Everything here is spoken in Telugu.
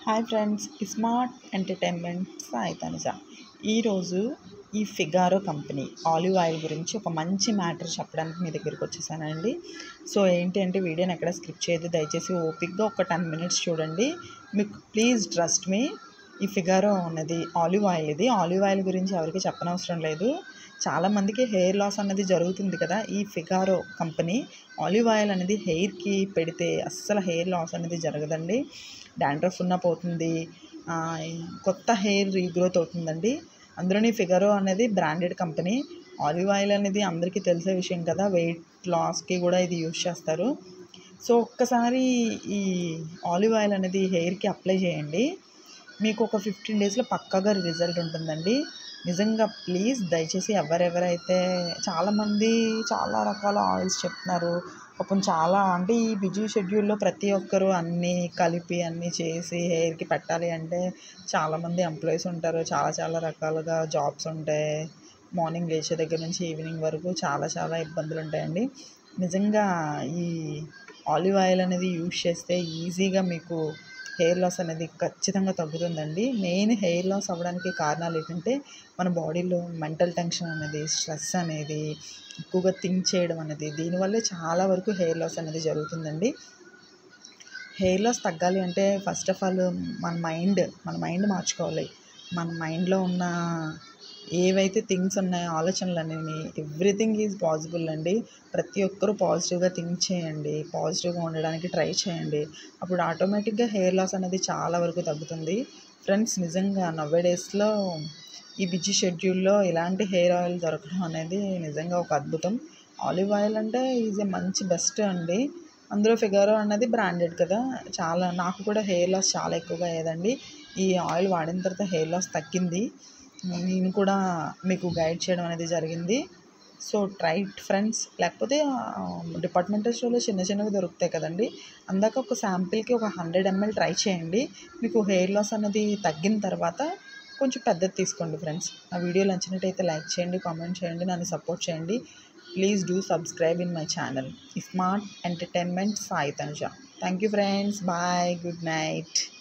hi friends smart entertainment Sai Tanuja ఈరోజు ఈ ఫిగారో కంపెనీ ఆలివ్ ఆయిల్ గురించి ఒక మంచి మ్యాటర్ చెప్పడానికి మీ దగ్గరికి వచ్చేసానండి సో ఏంటి అంటే వీడియోని ఎక్కడ స్క్రిప్ట్ చేయదు దయచేసి ఓపిక్గా ఒక టెన్ మినిట్స్ చూడండి మీకు ప్లీజ్ ట్రస్ట్ మీ ఈ ఫిగారో ఉన్నది ఆలివ్ ఆయిల్ ఇది ఆలివ్ ఆయిల్ గురించి ఎవరికి చెప్పనవసరం లేదు చాలామందికి హెయిర్ లాస్ అనేది జరుగుతుంది కదా ఈ ఫిగారో కంపెనీ ఆలివ్ ఆయిల్ అనేది హెయిర్కి పెడితే అస్సలు హెయిర్ లాస్ అనేది జరగదండి డాండ్రఫ్ ఉన్న పోతుంది ఆ, కొత్త హెయిర్ రీగ్రోత్ అవుతుందండి అందులోని ఫిగరో అనేది బ్రాండెడ్ కంపెనీ ఆలివ్ ఆయిల్ అనేది అందరికీ తెలిసే విషయం కదా వెయిట్ లాస్కి కూడా ఇది యూజ్ చేస్తారు సో ఒక్కసారి ఈ ఆలివ్ ఆయిల్ అనేది హెయిర్కి అప్లై చేయండి మీకు ఒక ఫిఫ్టీన్ డేస్లో పక్కాగా రిజల్ట్ ఉంటుందండి నిజంగా ప్లీజ్ దయచేసి ఎవరెవరైతే చాలామంది చాలా రకాల ఆయిల్స్ చెప్తున్నారు పాపం చాలా అంటే ఈ బిజీ షెడ్యూల్లో ప్రతి ఒక్కరూ అన్నీ కలిపి అన్నీ చేసి హెయిర్కి పెట్టాలి అంటే చాలామంది ఎంప్లాయీస్ ఉంటారు చాలా చాలా రకాలుగా జాబ్స్ ఉంటాయి మార్నింగ్ లేచే దగ్గర నుంచి ఈవినింగ్ వరకు చాలా చాలా ఇబ్బందులు ఉంటాయండి నిజంగా ఈ ఆలివ్ ఆయిల్ అనేది యూజ్ చేస్తే ఈజీగా మీకు హెయిర్ లాస్ అనేది ఖచ్చితంగా తగ్గుతుందండి మెయిన్ హెయిర్ లాస్ అవ్వడానికి కారణాలు ఏంటంటే మన బాడీలో మెంటల్ టెన్షన్ అనేది స్ట్రెస్ అనేది ఎక్కువగా థింక్ చేయడం అనేది దీనివల్లే చాలా వరకు హెయిర్ లాస్ అనేది జరుగుతుందండి హెయిర్ లాస్ తగ్గాలి అంటే ఫస్ట్ ఆఫ్ ఆల్ మన మైండ్ మన మైండ్ మార్చుకోవాలి మన మైండ్లో ఉన్న ఏవైతే థింగ్స్ ఉన్నాయో ఆలోచనలు అనేవి ఎవ్రీథింగ్ ఈజ్ పాసిబుల్ అండి ప్రతి ఒక్కరూ పాజిటివ్గా థింక్ చేయండి పాజిటివ్గా ఉండడానికి ట్రై చేయండి అప్పుడు ఆటోమేటిక్గా హెయిర్ లాస్ అనేది చాలా వరకు తగ్గుతుంది ఫ్రెండ్స్ నిజంగా నవ్వే డేస్లో ఈ బిజీ షెడ్యూల్లో ఇలాంటి హెయిర్ ఆయిల్ దొరకడం అనేది నిజంగా ఒక అద్భుతం ఆలివ్ ఆయిల్ అంటే ఈజ్ ఏ మంచి బెస్ట్ అండి అందులో ఫిగారో అన్నది బ్రాండెడ్ కదా చాలా నాకు కూడా హెయిర్ లాస్ చాలా ఎక్కువగా అయ్యేదండి ఈ ఆయిల్ వాడిన తర్వాత హెయిర్ లాస్ తగ్గింది నేను కూడా మీకు గైడ్ చేయడం అనేది జరిగింది సో ట్రై ఫ్రెండ్స్ లేకపోతే డిపార్ట్మెంటల్ స్టోర్లో చిన్న చిన్నవి దొరుకుతాయి కదండి అందాక ఒక శాంపిల్కి ఒక హండ్రెడ్ ఎంఎల్ ట్రై చేయండి మీకు హెయిర్ లాస్ అనేది తగ్గిన తర్వాత కొంచెం పెద్దది తీసుకోండి ఫ్రెండ్స్ నా వీడియో నచ్చినట్టయితే లైక్ చేయండి కామెంట్ చేయండి నన్ను సపోర్ట్ చేయండి please do subscribe in my channel smart entertainment Sai Tanuja thank you friends bye good night